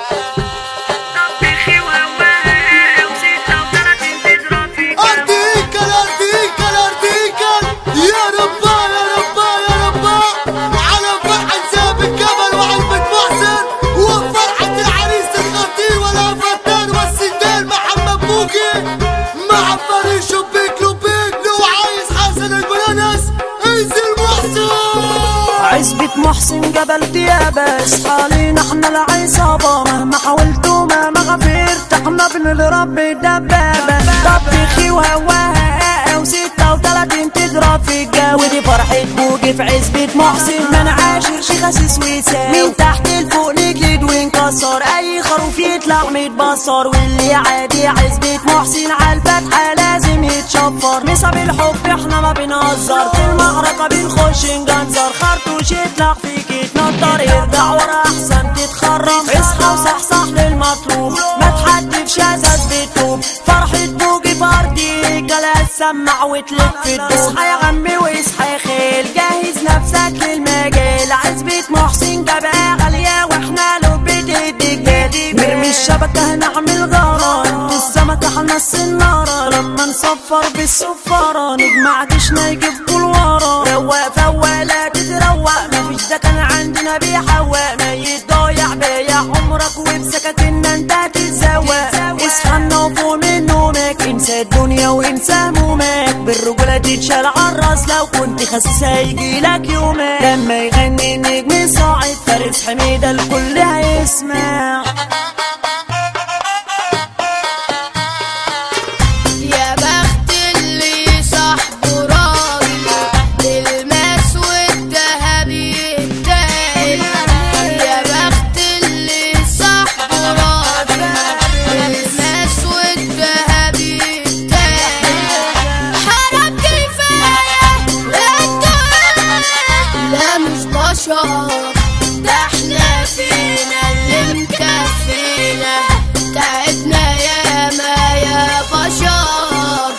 ارتيكل ارتيكل ارتيكل يا ربا يا ربا يا ربا على فرحة ساب الجبل وعزبة محسن وفرحة العريس الخطير ولا فتان والسندال محمد بوكي مع فريق شبيك لبيك لو عايز حسن البلانس انزل محسن عزبة محسن جبل ديابس حالينا احنا العصابة مهما حاولت ومهما غفرت احنا بنضرب بالدبابة طبخي وهواها وستة وتلاتين تضرب في الجو دي فرحة بوجي في عزبة محسن ما نعاشر شي خسيس ويساوي من تحت لفوق نجلد ونكسر اي خروف يطلع متبصر واللي عادي عزبة محسن عالفتحة لازم يتشفر نسب الحب احنا ما بنهزر في المعركة بنخش نجنزر خرطوش يطلع فيك يتنطر يرجع ورا احسن تتخرم اصحى وصحصح للمطلوب ما تحدفش ازاز بتوب فرحة بوجي فردي جلال سمع وتلف في الدوب اصحى يا عمي واصحى يا خيل جهز نفسك للمجال عزبة محسن جبهة غالية واحنا لو بتديك جديد نرمي الشبكة هنعمل غارة السمكة هنص النارة لما نصفر بالصفارة نجمع دشنا يجيب ورا رواق فواق لا تتروق مفيش ده كان عندنا بيحوق ما يتضايع بيع عمرك وبسكتنا انت تتزوق اصحى وفوق من نومك انسى الدنيا وانسى همومك بالرجولة تتشال عالراس لو كنت خسيس هيجيلك يومك لما يغني النجم صاعد فارس حميدة الكل هيسمع يا بخت اللي صاحبه راجل للماس والذهب يتاهل يا بخت اللي صاحبه راجل للماس والذهب يتاهل حرام كفاية لا مش بشر ده احنا فينا اللي مكفينا تعبنا يا ما يا بشر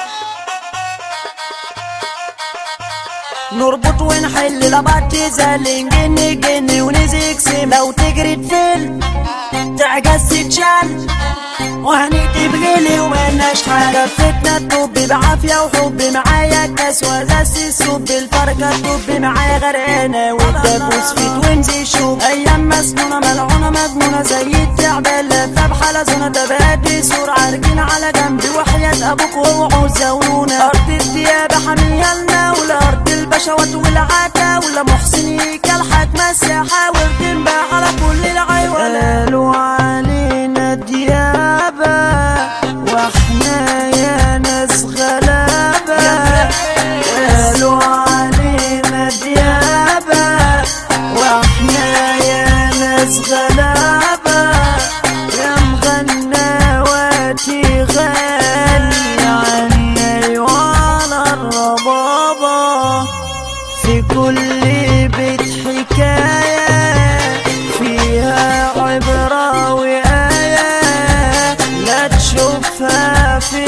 نربط ونحل لبعض تزل نجن جن ونزيك سم لو تجري تفل تعجز تتشال وهنكتب غلي ومالناش حاجة فتنة تطب بعافية وحب معايا كاس وزاز السب الفرقة تطب معايا غرقانة والدبوس في توينزي شوف أيام مسنونة ملعونة مجنونة زي التعبان لفة بحالة زونة تبادي سور عارجين على جنب وحياة أبوك واوعوا زورونا أرض الديابة حامية لنا ولا أرض البشوات والعتا ولا محسن يكلحك مساحة وبتنباع على كل العيوان قالوا علينا ديابة واحنا يا ناس غلابة قالوا علينا ديابة واحنا يا ناس غلابة يا مغنواتي غالي عني وعلى الربابة في كل بيت حكاية فيها عبرة وآية لا تشوفها في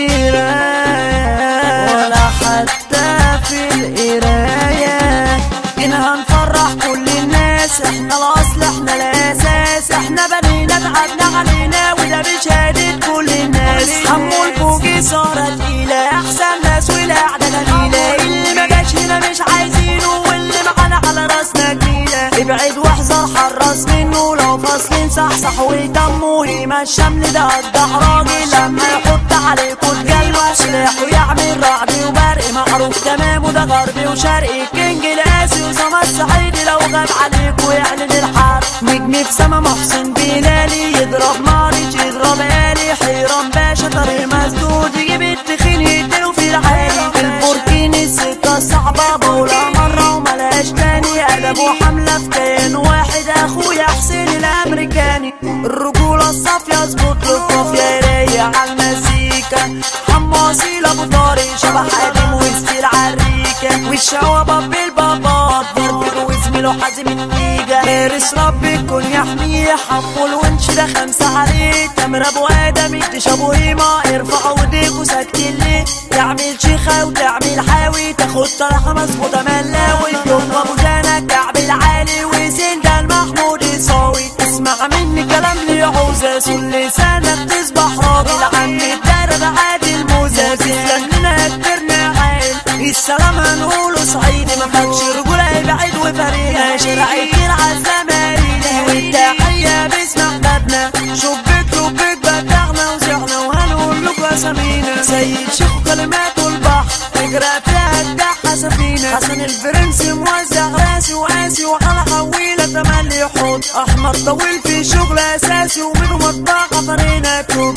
المراية ولا حتى في القراية إنها نفرح كل الناس احنا الأصل احنا الأساس احنا بنينا تعبنا علينا وده بشهادة كل الناس حمو الفوقي صارت تقيلة أحسن ناس والقعدة جميلة اللي ما جاش هنا مش عايزينه واللي معانا على راسنا جميلة ابعد واحذر حراس منه لو فاصلين صحصح ويدمه يما الشمل ده قدح راجل لما يحط عليكوا الجلوة سلاح ويعمل رعب وبرق معروف تمام وده غربي وشرقي الكينج القاسي وسما الصعيدي لو غاب عليكوا يعلن الحرب نجم في سما محسن بلالي يضرب ماريج يضرب آلي حيران باشا طريق مسدود يجيب التخين يديله في العالي البوركيني السكة صعبة بولا مرة وملهاش تاني أدب وحملة في كيان واحد أخويا حسين الأمريكاني الرجولة الصافية اظبط له الطافية رايق على المزيكا حماصي أبو طارق شبه حاتم وستيل عريكة والشوابة بالبابات ضرب وزميله حازم النيجا فارس رب يكون يحميه حمو الونش ده خمسة عليه تامر أبو آدم يكتش أبو هيما ارفعوا ايديكوا ساكتين ليه تعمل شيخة وتعمل حاوي تاخد طرحة مظبوطة ملاوي يوم أبو زانك كعب العالي وسند المحمود يساوي اسمع مني الكلام ليه عوزة سل لسانك تصبح راجل عم الدرب عادي الموزة تسلم لنا كبرنا عين السلام هنقوله صعيدي ما فاكش رجولة يبعد وفرينا شرعي العزة مارينا والتحية باسم احبابنا شبك لبك بدعنا وزعنا وهنقول لكم اسامينا سيد شيخ كلماته البحر اجرى فيها الدحة سفينة حسن الفرنسي موزع راسي وقاسي وعلى حويلة تملي يحط احمد طويل في شغل اساسي ومنه مطبخة فريناته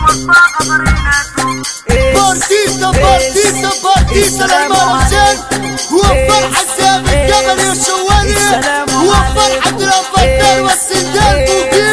بارتيستا بارتيستا بارتيستا للمان حسين وفرحة سامي الجبل الشوالي وفرحة الأفضل والسندال بوكي